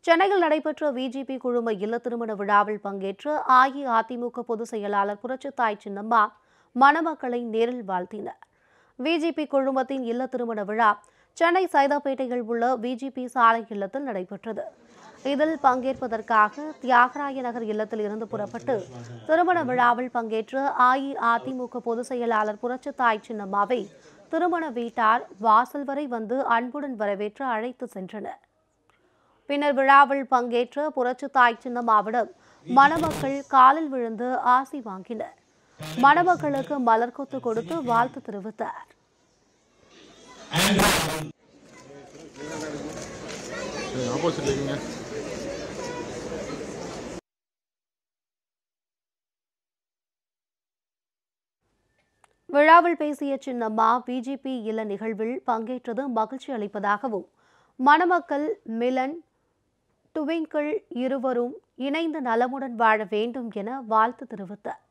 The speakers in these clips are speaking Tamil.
சென்னையில் நடைபெற்ற பிஜேபி குழும இல்ல திருமண விழாவில் பங்கேற்ற அஇஅதிமுக பொதுச் செயலாளர் புரட்சித்தாய் சின்னம்மா மணமக்களை நேரில் வாழ்த்தினர் பிஜேபி குழுமத்தின் இல்ல திருமண விழா சென்னை சைதாப்பேட்டையில் உள்ள பிஜேபி சாலை இல்லத்தில் நடைபெற்றது இதில் பங்கேற்பதற்காக தியாகராய நகர் இல்லத்தில் இருந்து புறப்பட்டு திருமண விழாவில் பங்கேற்ற அஇஅதிமுக பொதுச் செயலாளர் புரட்சித்தாய் சின்னம்மாவை திருமண வீட்டார் வாசல் வரை வந்து அன்புடன் வரவேற்று அழைத்து சென்றனர் பின்னர் விழாவில் பங்கேற்ற புரட்சித்தாய் சின்னம்மாவிடம் மணமக்கள் காலில் விழுந்து ஆசி வாங்கினர் மணமக்களுக்கு மலர் கொத்து கொடுத்து வாழ்த்து தெரிவித்தார் ஆப்போசிட்ல இருக்கீங்க விழாவில் பேசிய சின்னம்மா பிஜேபி இல்ல நிகழ்வில் பங்கேற்றது மகிழ்ச்சி அளிப்பதாகவும் மணமக்கள் மிலன் டுவிங்கிள் இருவரும் இணைந்து நலமுடன் வாழ வேண்டும் என வாழ்த்து தெரிவித்தார்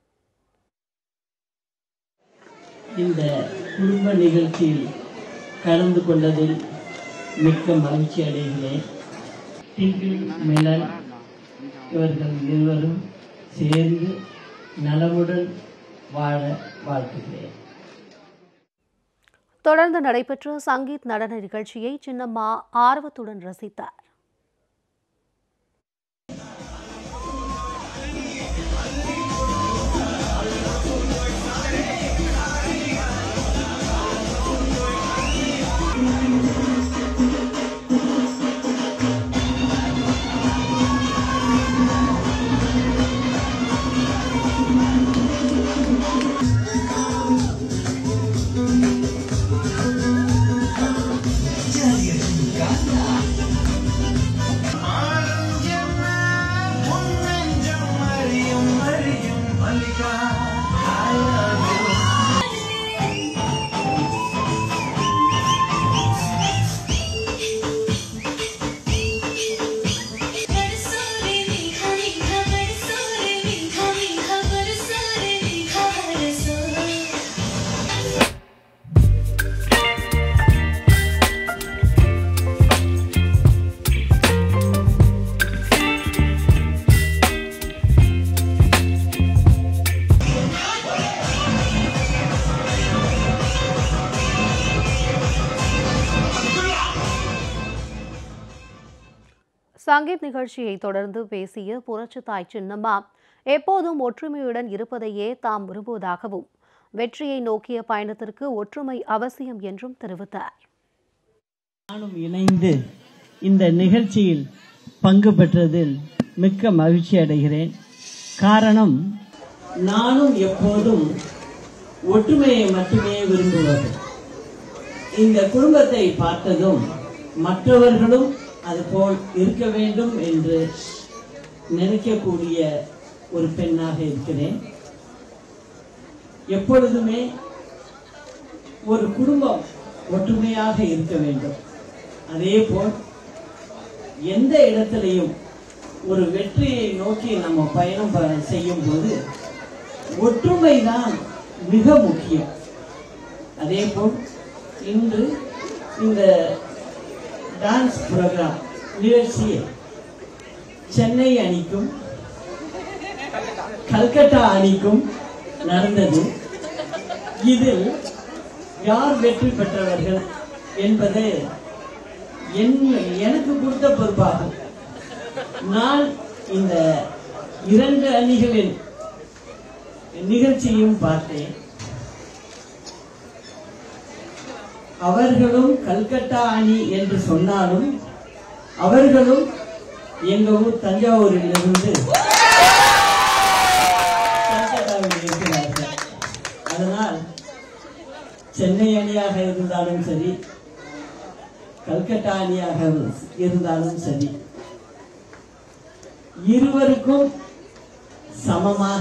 இந்த குடும்ப நிகழ்ச்சியில் கலந்து கொண்டதில் மிக்க மகிழ்ச்சி அடைகிறேன் டிங்கிள் மிலன் இவர்கள் இருவரும் சேர்ந்து நலமுடன் வாழ வாழ்த்துகிறேன் தொடர்ந்து நடைபெற்ற சங்கீத் நடன நிகழ்ச்சியை சின்னம்மா ஆர்வத்துடன் ரசித்தார் बरसोरे मीठा मीठा बरसोरे मीठा मीठा बरसोरे मीठा बरसो சங்கீத் நிகழ்ச்சியை தொடர்ந்து பேசிய புரட்சித்தாய் சின்னம்மா எப்போதும் ஒற்றுமையுடன் இருப்பதையே தாம் விரும்புவதாகவும் வெற்றியை நோக்கிய பயணத்திற்கு ஒற்றுமை அவசியம் என்றும் தெரிவித்தார் நானும் இணைந்து இந்த நிகழ்ச்சியில் பங்கு பெற்றதில் மிக்க மகிழ்ச்சி அடைகிறேன் காரணம் நானும் எப்போதும் ஒற்றுமையை மட்டுமே விரும்புவது இந்த குடும்பத்தை பார்த்ததும் மற்றவர்களும் அதுபோல் இருக்க வேண்டும் என்று நினைக்கக்கூடிய ஒரு பெண்ணாக இருக்கிறேன் எப்பொழுதுமே ஒரு குடும்பம் ஒற்றுமையாக இருக்க வேண்டும் அதே போல் எந்த இடத்திலையும் ஒரு வெற்றியை நோக்கி நம்ம பயணம் ப- செய்யும் போது ஒற்றுமை தான் மிக முக்கியம் அதே போல் இன்று இந்த டான்ஸ் ப்ரோக்ராம் நிகழ்ச்சியை சென்னை அணிக்கும் கல்கட்டா அணிக்கும் நடந்தது இதில் யார் வெற்றி பெற்றவர்கள் என்பது என் எனக்கு கொடுத்த பொறுப்பாகும் நான் இந்த இரண்டு அணிகளின் நிகழ்ச்சியும் பார்த்தேன் அவர்களும் கல்கட்டா அணி என்று சொன்னாலும் அவர்களும் எங்க ஊர் தஞ்சாவூரிலிருந்து கல்கத்தாவில் இருக்கிறார்கள் அதனால் சென்னை அணியாக இருந்தாலும் சரி கல்கட்டா அணியாக இருந்தாலும் சரி இருவருக்கும் சமமாக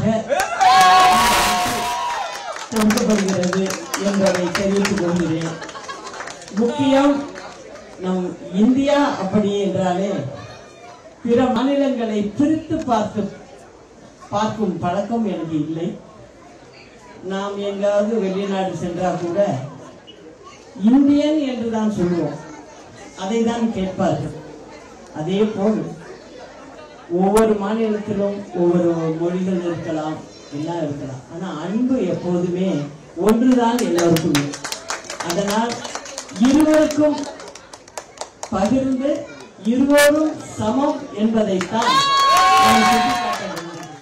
கொடுக்கப்படுகிறது என்பதை தெரிவித்துக் கொள்கிறேன் முக்கியம் நம் இந்தியா அப்படி என்றாலே பிற மாநிலங்களை பிரித்து பார்த்து பார்க்கும் பழக்கம் எனக்கு இல்லை நாம் எங்காவது வெளிநாடு சென்றால் கூட இந்தியன் என்று தான் சொல்லுவோம் அதை தான் கேட்பார்கள் அதே போல் ஒவ்வொரு மாநிலத்திலும் ஒவ்வொரு மொழிகள் இருக்கலாம் எல்லாம் இருக்கலாம் ஆனா அன்பு எப்போதுமே ஒன்றுதான் எல்லோருக்குமே அதனால் இருவருக்கும் பகிர்ந்து இருவரும் சமம் என்பதைத்தான் நான் சுட்டிக்காட்ட விரும்புகிறேன்.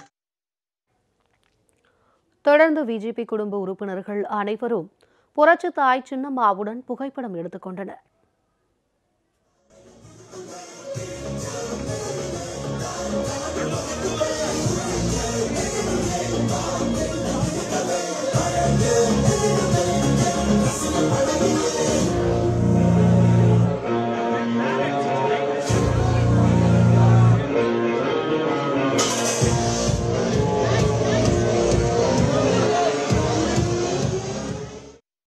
தொடர்ந்து பிஜேபி குடும்ப உறுப்பினர்கள் அனைவரும் புரட்சி தாய் சின்னம்மாவுடன் புகைப்படம் எடுத்துக்கொண்டனர்